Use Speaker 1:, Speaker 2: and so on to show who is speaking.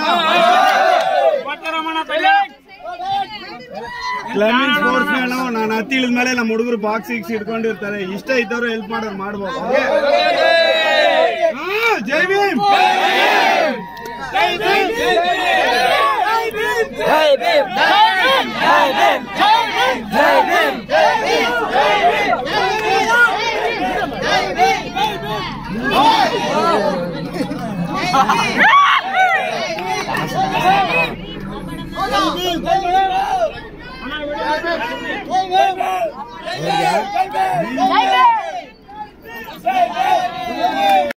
Speaker 1: climbing sports ನಾವು ನಾನು ಹತ್ತಿ ಇಳಿದ ಮೇಲೆ ನಮ್ಮ ಹುಡುಗರು ಬಾಕ್ಸ್ ಇಕ್ಸ್ ಇಟ್ಕೊಂಡಿರ್ತಾರೆ ಇಷ್ಟ ಇದ್ದವರು ಹೆಲ್ಪ್ ಮಾಡೋರು ಮಾಡ್ಬೋದು ಹಾ, ಜೈ ಭೀಮ್
Speaker 2: ಜೈ ಭೀಮ್